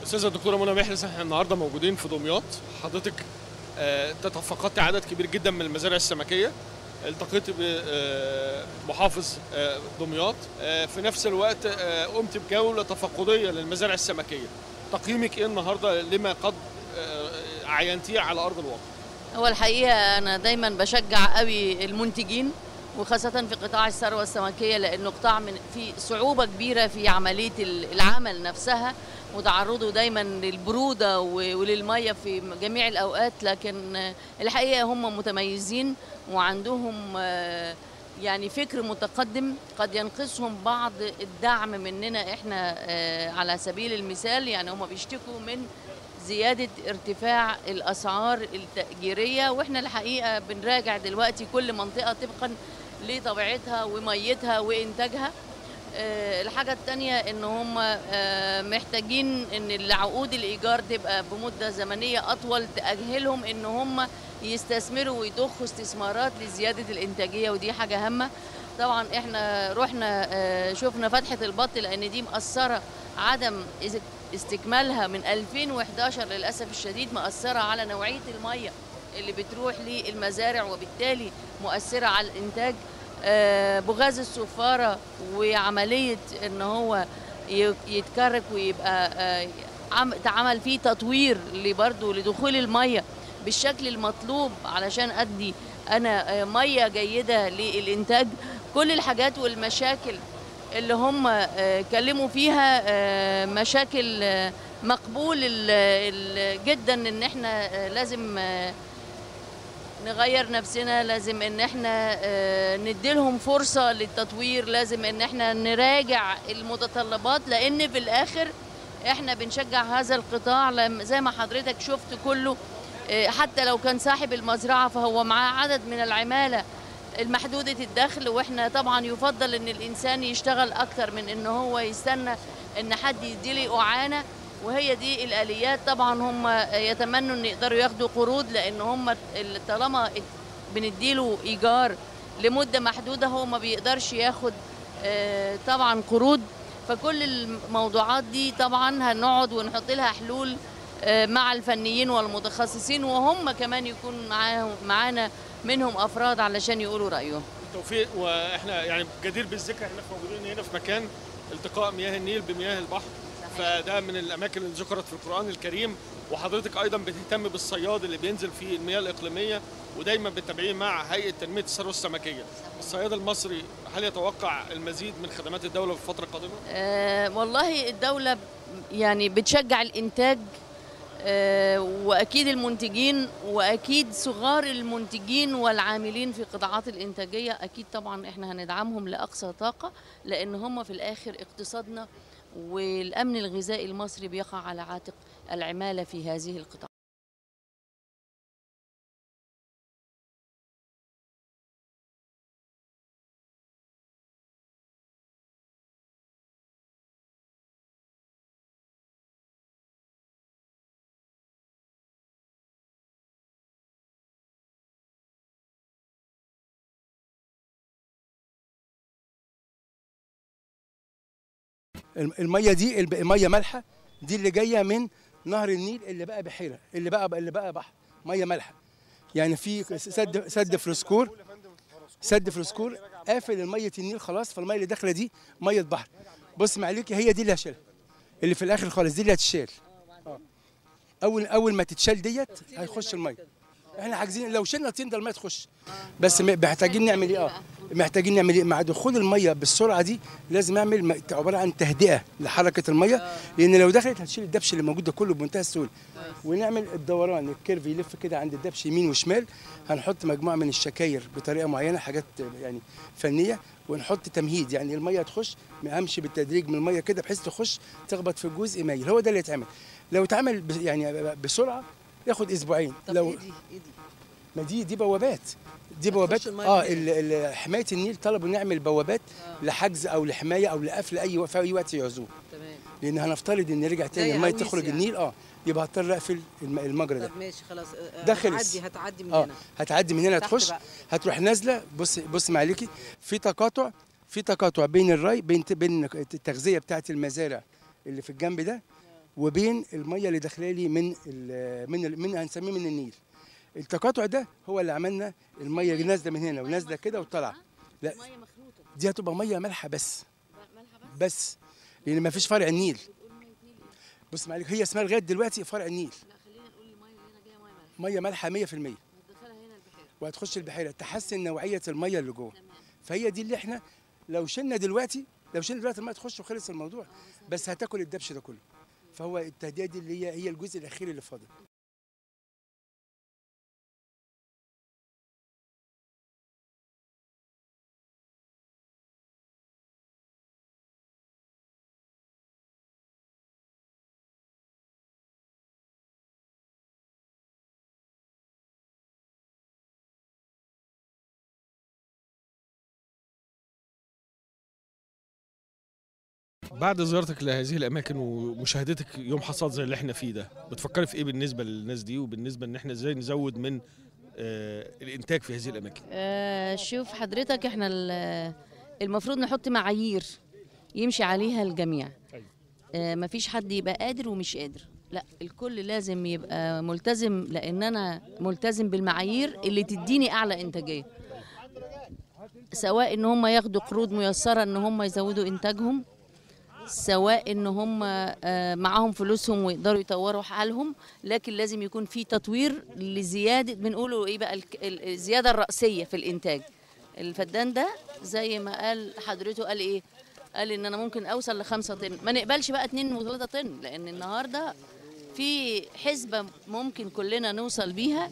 استاذه الدكتوره منى محرز احنا النهارده موجودين في دمياط حضرتك آه، تفقدت عدد كبير جدا من المزارع السمكيه التقيت بمحافظ آه، دمياط آه، في نفس الوقت آه، قمت بجوله تفقديه للمزارع السمكيه تقييمك ايه النهارده لما قد آه، عينتيه على ارض الواقع هو الحقيقة أنا دايما بشجع قوي المنتجين وخاصة في قطاع الثروة السمكية لأنه قطاع من في صعوبة كبيرة في عملية ال- العمل نفسها وتعرضه دايما للبرودة و- وللمية في جميع الأوقات لكن آه، الحقيقة هم متميزين وعندهم آه، يعني فكر متقدم قد ينقصهم بعض الدعم مننا احنا آه، على سبيل المثال يعني هم بيشتكوا من زيادة ارتفاع الأسعار التأجيرية وإحنا الحقيقة بنراجع دلوقتي كل منطقة طبقا لطبيعتها وميتها وإنتاجها آه، الحاجة التانية إن هم آه، محتاجين إن العقود الإيجار تبقى بمدة زمنية أطول تأهلهم إن هم يستثمروا ويضخوا استثمارات لزيادة الإنتاجية ودي حاجة هامة طبعا احنا رحنا آه، شفنا فتحة البط لأن دي مأثرة عدم إز- استكمالها من 2011 للأسف الشديد مأثرة على نوعية المية اللي بتروح للمزارع وبالتالي مؤثرة على الإنتاج آه، بغاز الصفارة وعملية إن هو ي- يتكرك ويبقى آه، عم- اتعمل فيه تطوير برضه لدخول المية بالشكل المطلوب علشان أدي أنا آه، مية جيدة للإنتاج كل الحاجات والمشاكل اللي هم آه، كلموا فيها آه، مشاكل آه، مقبول ال- ال- جدا ان احنا آه، لازم آه، نغير نفسنا لازم ان احنا آه، نديلهم فرصة للتطوير لازم ان احنا نراجع المتطلبات لان في الاخر احنا بنشجع هذا القطاع لم- زي ما حضرتك شفت كله آه، حتى لو كان صاحب المزرعة فهو معاه عدد من العمالة المحدودة الدخل واحنا طبعا يفضل ان الانسان يشتغل اكتر من ان هو يستنى ان حد يديله اعانة وهي دي الاليات طبعا هم يتمنوا ان يقدروا ياخدوا قروض لان هم ال- طالما ات- بنديله ايجار لمدة محدودة هو ما بيقدرش ياخد آه، طبعا قروض فكل الموضوعات دي طبعا هنقعد ونحط لها حلول آه، مع الفنيين والمتخصصين وهم كمان يكون معاهم معانا منهم افراد علشان يقولوا رايهم التوفيق واحنا يعني جدير بالذكر احنا موجودين هنا في مكان التقاء مياه النيل بمياه البحر فده من الاماكن اللي ذكرت في القران الكريم وحضرتك ايضا بتهتم بالصياد اللي بينزل في المياه الاقليميه ودايما بتتابعيه مع هيئه تنميه الثروه السمكيه الصياد المصري هل يتوقع المزيد من خدمات الدوله في الفتره القادمه آه والله الدولة يعني بتشجع الإنتاج آه وأكيد المنتجين وأكيد صغار المنتجين والعاملين في قطاعات الإنتاجية أكيد طبعا إحنا هندعمهم لأقصى طاقة لأن هم في الآخر اقتصادنا والأمن الغذائي المصري بيقع على عاتق العمالة في هذه القطاع الم- الميه دي الب- الميه مالحه دي اللي جايه من نهر النيل اللي بقى بحيره اللي بقى اللي بقى بحر ميه مالحه يعني في سد سد فرسكور سد فرسكور قافل الميه النيل خلاص فالميه اللي داخله دي ميه بحر بص معليكي هي دي اللي هشيلها اللي في الاخر خالص دي اللي هتشال آه. اول اول ما تتشال ديت هيخش الميه احنا حاجزين لو شلنا طين ده الميه تخش بس م- محتاجين نعمل ايه اه محتاجين نعمل ايه مع دخول الميه بالسرعه دي لازم اعمل م- عباره عن تهدئه لحركه الميه لان لو دخلت هتشيل الدبش اللي موجود ده كله بمنتهى السهوله ونعمل الدوران الكيرف يلف كده عند الدبش يمين وشمال هنحط مجموعه من الشكاير بطريقه معينه حاجات يعني فنيه ونحط تمهيد يعني الميه تخش امشي بالتدريج من الميه كده بحيث تخش تخبط في جزء مايل هو ده اللي يتعمل لو اتعمل ب- يعني بسرعه ياخد اسبوعين طب لو إيه دي؟ إيه دي؟ ما دي دي بوابات دي بوابات المية اه منين؟ ال- ال- حمايه النيل طلبوا نعمل بوابات لحجز او لحمايه او لقفل اي وق- في اي وقت يعوزوه تمام لان هنفترض ان رجع تاني زي الميه عويس تخرج يعني. النيل اه يبقى هضطر اقفل الم- المجرى ده طب ماشي خلاص آه، آه، ده خلص. هتعدي هتعدي من اه هنا هتعدي من هنا تحت تخش بقى. هتروح نازله بص بص معلكي في تقاطع في تقاطع بين الري بين بين التغذيه بتاعه المزارع اللي في الجنب ده وبين الميه اللي داخله لي من ال من ال من هنسميه من النيل التقاطع ده هو اللي عملنا الميه اللي نازله من هنا ونازله كده وطالعه لا ميه مخلوطه دي هتبقى ميه مالحه بس مالها بس بس لان ما فيش فرع النيل بص معلش هي اسمها لغايه دلوقتي فرع النيل لا خلينا نقول الميه اللي هنا جايه ميه مالحه ميه مالحه 100% ندخلها هنا البحيره وهتخش البحيره تحسن نوعيه الميه اللي جوه فهي دي اللي احنا لو شلنا دلوقتي لو شلنا دلوقتي الميه تخش وخلص الموضوع بس هتاكل الدبش ده كله فهو التهدئه دي اللي هي هي الجزء الاخير اللي فاضل بعد زيارتك لهذه الاماكن ومشاهدتك يوم حصاد زي اللي احنا فيه ده بتفكري في ايه بالنسبه للناس دي وبالنسبه ان احنا ازاي نزود من آه الانتاج في هذه الاماكن آه شوف حضرتك احنا ال- المفروض نحط معايير يمشي عليها الجميع أيوة. آه مفيش حد يبقى قادر ومش قادر لا الكل لازم يبقى ملتزم لان انا ملتزم بالمعايير اللي تديني اعلى انتاجيه سواء ان هم ياخدوا قروض ميسره ان هم يزودوا انتاجهم سواء ان هم آه، معاهم فلوسهم ويقدروا يطوروا حالهم لكن لازم يكون في تطوير لزياده بنقوله ايه بقى الك- ال- الزياده الراسيه في الانتاج الفدان ده زي ما قال حضرته قال ايه قال ان انا ممكن اوصل لخمسة طن ما نقبلش بقى اتنين وثلاثة طن لان النهارده في حسبه ممكن كلنا نوصل بيها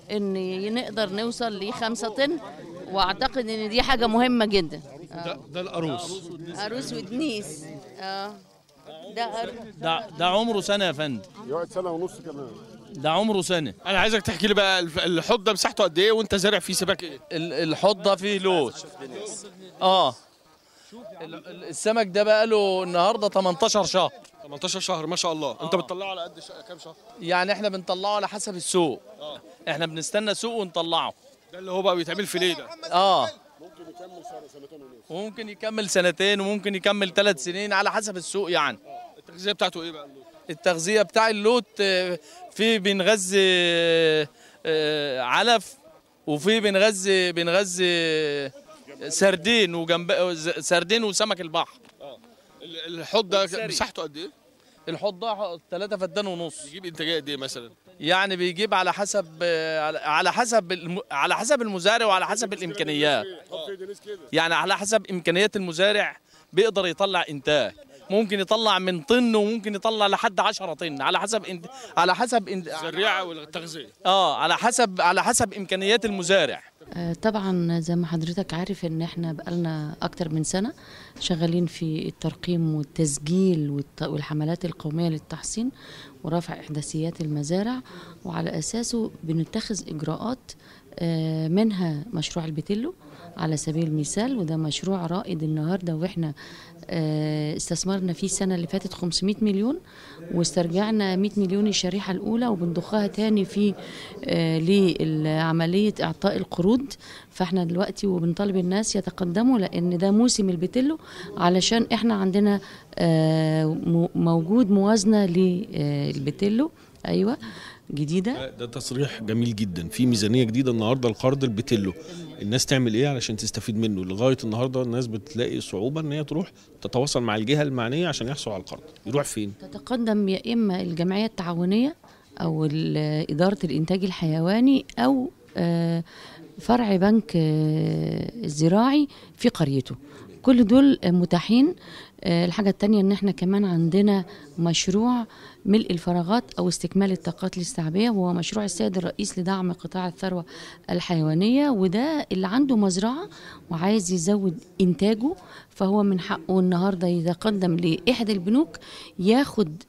ان نقدر نوصل لخمسة طن واعتقد ان دي حاجه مهمه جدا ده, ده القاروص عروس ودنيس اه ده أر- ده ده عمره سنه يا فندم يقعد سنه ونص كمان ده عمره سنه انا عايزك تحكي لي بقى الف- الحوض ده مساحته قد ايه وانت زارع فيه سمك ايه ال- الحوض ده فيه لوت اه ال- ال- السمك ده بقى له النهارده 18 شهر 18 شهر ما شاء الله انت بتطلعه على قد ش- كام شهر يعني احنا بنطلعه على حسب السوق احنا بنستنى سوق ونطلعه ده اللي هو بقى بيتعمل في ليه ده اه ممكن يكمل سنه سنتين ونص وممكن يكمل سنتين وممكن يكمل ثلاث سنين على حسب السوق يعني التغذيه بتاعته ايه بقى اللوت؟ التغذيه بتاع اللوت آه، في بنغذي آه، آه، علف وفي بنغذي بنغذي سردين وجنب سردين وسمك البحر ال- الحوض ده والسري. مساحته قد ايه الحوض ده ثلاثة فدان ونص يجيب انتاجيه قد ايه مثلا يعني بيجيب على حسب على- على حسب الم- على حسب المزارع وعلى حسب الامكانيات حط في دنيس كده يعني على حسب امكانيات المزارع بيقدر يطلع انتاج ممكن يطلع من طن وممكن يطلع لحد 10 طن على حسب انت على حسب انت الزريعه والتغذيه اه على حسب على حسب امكانيات المزارع آه، طبعا زي ما حضرتك عارف ان احنا بقالنا اكتر من سنة شغالين في الترقيم والتسجيل والت- والحملات القومية للتحصين ورفع احداثيات المزارع وعلى اساسه بنتخذ اجراءات آه، منها مشروع البتلو على سبيل المثال وده مشروع رائد النهارده واحنا آه، استثمرنا فيه السنه اللي فاتت 500 مليون واسترجعنا 100 مليون الشريحه الاولى وبنضخها تاني في آه، لعمليه اعطاء القروض فاحنا دلوقتي وبنطالب الناس يتقدموا لان ده موسم البتلو علشان احنا عندنا آه، م- موجود موازنه للبتلو ايوه جديده ده تصريح جميل جدا في ميزانيه جديده النهارده القرض البتلو الناس تعمل ايه علشان تستفيد منه لغايه النهارده الناس بتلاقي صعوبه ان هي تروح تتواصل مع الجهه المعنيه عشان يحصل على القرض يروح فين تتقدم يا اما الجمعيه التعاونيه او ال- اداره الانتاج الحيواني او آه، فرع بنك آه، الزراعي في قريته كل دول متاحين آه، الحاجة التانية ان احنا كمان عندنا مشروع ملء الفراغات او استكمال الطاقات الاستيعابية وهو مشروع السيد الرئيس لدعم قطاع الثروة الحيوانية وده اللي عنده مزرعة وعايز يزود انتاجه فهو من حقه النهارده يتقدم لإحدى البنوك ياخد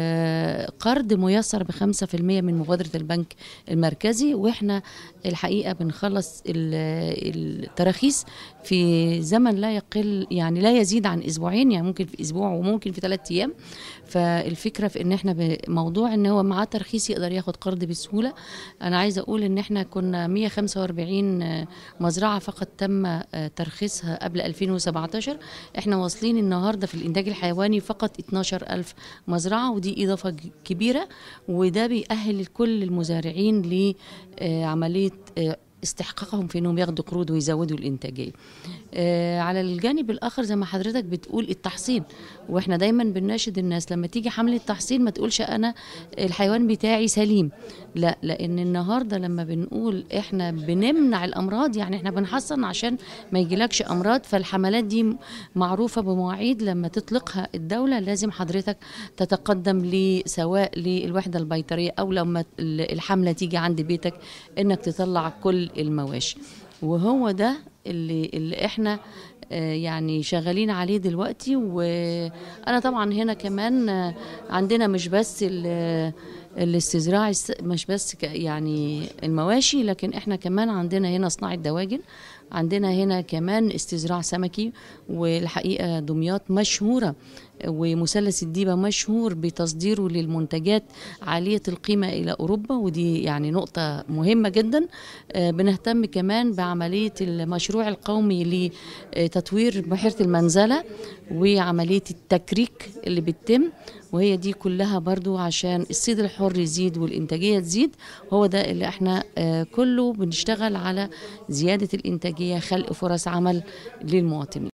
آه، قرض ميسر بخمسة في المية من مبادرة البنك المركزي وإحنا الحقيقة بنخلص ال- التراخيص في زمن لا يقل يعني لا يزيد عن أسبوعين يعني يعني ممكن في اسبوع وممكن في ثلاث ايام فالفكره في ان احنا بموضوع ان هو معاه ترخيص يقدر ياخد قرض بسهوله انا عايزه اقول ان احنا كنا 145 مزرعه فقط تم آه، ترخيصها قبل 2017 احنا واصلين النهارده في الانتاج الحيواني فقط 12000 مزرعه ودي اضافه ج- كبيره وده بيأهل كل المزارعين لعمليه استحقاقهم في انهم ياخدوا قروض ويزودوا الانتاجيه. آه على الجانب الاخر زي ما حضرتك بتقول التحصين واحنا دايما بنناشد الناس لما تيجي حمله تحصين ما تقولش انا الحيوان بتاعي سليم لا لان النهارده لما بنقول احنا بنمنع الامراض يعني احنا بنحصن عشان ما يجيلكش امراض فالحملات دي معروفه بمواعيد لما تطلقها الدوله لازم حضرتك تتقدم لي سواء للوحده البيطريه او لما الحمله تيجي عند بيتك انك تطلع كل المواشي وهو ده اللي, اللي احنا آه، يعني شغالين عليه دلوقتي وانا طبعا هنا كمان آه، عندنا مش بس ال- الاستزراع الس- مش بس ك- يعني المواشي لكن احنا كمان عندنا هنا صناعة دواجن عندنا هنا كمان استزراع سمكي والحقيقة دمياط مشهورة ومثلث الديبة مشهور بتصديره للمنتجات عالية القيمة إلى أوروبا ودي يعني نقطة مهمة جدا آه، بنهتم كمان بعملية المشروع القومي لتطوير بحيرة المنزلة وعملية التكريك اللي بتتم وهي دي كلها برضو عشان الصيد الحر يزيد والإنتاجية تزيد هو ده اللي احنا آه، كله بنشتغل على زيادة الإنتاجية خلق فرص عمل للمواطنين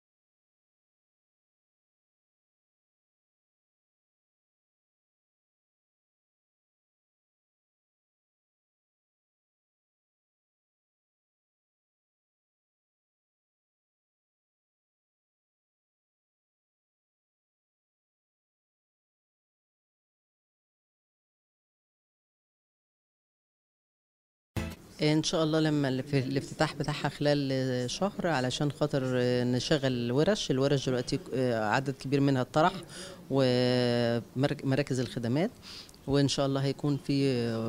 ان شاء الله لما ال- في الافتتاح بتاعها خلال شهر علشان خاطر نشغل ورش الورش دلوقتي عدد كبير منها اتطرح ومراكز الخدمات وان شاء الله هيكون في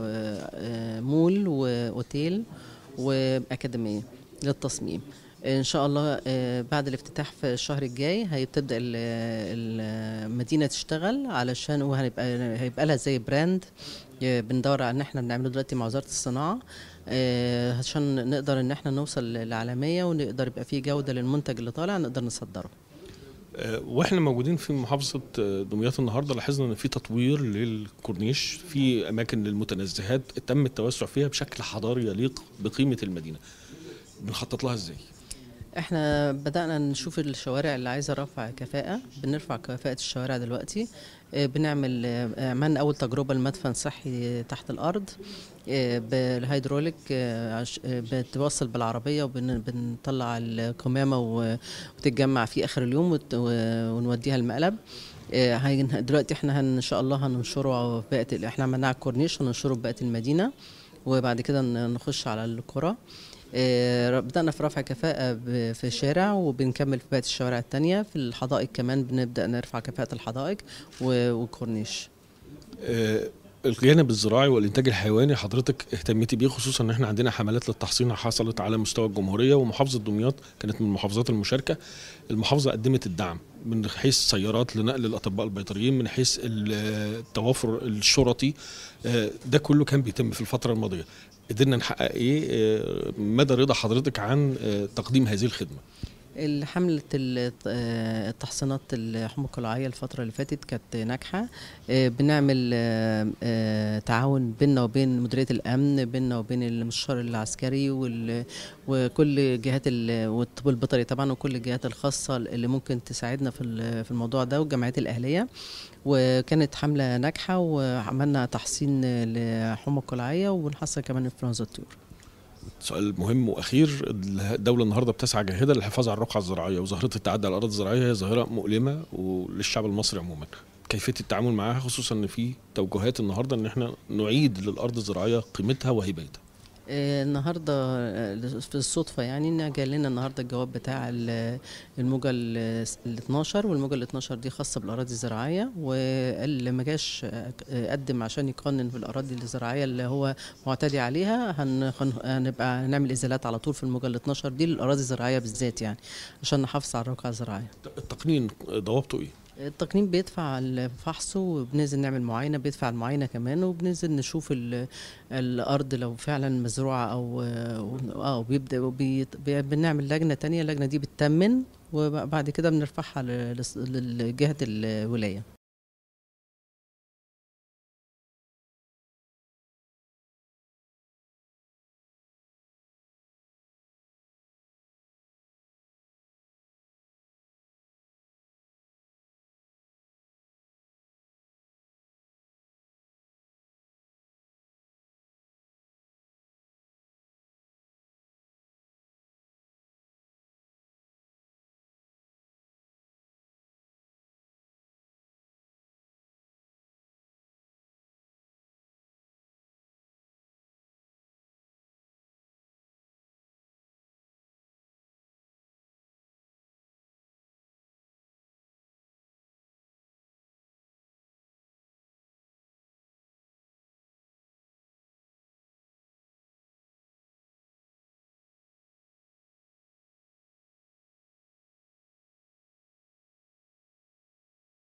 مول واوتيل واكاديميه للتصميم ان شاء الله آه، بعد الافتتاح في الشهر الجاي هتبدا ال- المدينه تشتغل علشان وهيبقى هيبقى لها زي براند آه، بندور على ان احنا بنعمله دلوقتي مع وزاره الصناعه آه، عشان نقدر ان احنا نوصل للعالميه ونقدر يبقى في جوده للمنتج اللي طالع نقدر نصدره آه، واحنا موجودين في محافظه آه، دمياط النهارده لاحظنا ان في تطوير للكورنيش في اماكن للمتنزهات تم التوسع فيها بشكل حضاري يليق بقيمه المدينه بنخطط لها ازاي احنا بدأنا نشوف الشوارع اللي عايزة رفع كفاءة بنرفع كفاءة الشوارع دلوقتي آه، بنعمل آه، عملنا أول تجربة لمدفن صحي تحت الأرض آه، بالهيدروليك آه، عش- آه، بتوصل بالعربية وبنطلع القمامة و- وتتجمع في آخر اليوم وت- و- ونوديها المقلب آه، هين- دلوقتي احنا هن- ان شاء الله هننشره في بقيه ال- احنا عملناه على الكورنيش هننشره في بقيه المدينه وبعد كده ن- نخش على القرى آه، بدأنا في رفع كفاءة ب- في الشارع وبنكمل في بقية الشوارع التانية في الحدائق كمان بنبدأ نرفع كفاءة الحدائق و- والكورنيش آه، الجانب الزراعي والانتاج الحيواني حضرتك اهتميتي بيه خصوصا ان احنا عندنا حملات للتحصين حصلت على مستوى الجمهوريه ومحافظه دمياط كانت من المحافظات المشاركه المحافظه قدمت الدعم من حيث سيارات لنقل الاطباء البيطريين من حيث ال- التوافر الشرطي آه، ده كله كان بيتم في الفتره الماضيه قدرنا نحقق ايه آه، مدى رضا حضرتك عن آه، تقديم هذه الخدمه حملة التحصينات الحمى القلعية الفترة اللي فاتت كانت ناجحة آه، بنعمل آه، آه، تعاون بيننا وبين مديرية الأمن بيننا وبين المستشار العسكري وال- وكل جهات ال- والطب البيطري طبعا وكل الجهات الخاصة اللي ممكن تساعدنا في ال- في الموضوع ده والجمعيات الأهلية وكانت حملة ناجحة وعملنا تحصين لحمى القلعية ونحصل كمان انفلونزا الطيور سؤال مهم واخير الدوله النهارده بتسعى جاهده للحفاظ على الرقعه الزراعيه وظاهره التعدي على الاراضي الزراعيه هي ظاهره مؤلمه وللشعب المصري عموما كيفيه التعامل معها خصوصا ان في توجهات النهارده ان احنا نعيد للارض الزراعيه قيمتها وهبتها آه، النهارده آه، في الصدفه يعني ان جاي لنا النهارده الجواب بتاع ال- الموجه ال 12 والموجه ال 12 دي خاصه بالاراضي الزراعيه واللي ما جاش آه، قدم عشان يقنن في الاراضي الزراعيه اللي هو معتدي عليها هن- هن- هنبقى نعمل ازالات على طول في الموجه ال 12 دي للاراضي الزراعيه بالذات يعني عشان نحافظ على الرقعه الزراعيه التقنين ضوابطه ايه؟ التقنين بيدفع الفحص وبننزل نعمل معاينه بيدفع المعاينه كمان وبننزل نشوف ال- الارض لو فعلا مزروعه او اه وبيبدا وبي- بي- بنعمل لجنه تانية اللجنه دي بتتمن وبعد كده بنرفعها ل- لس- لجهه الولايه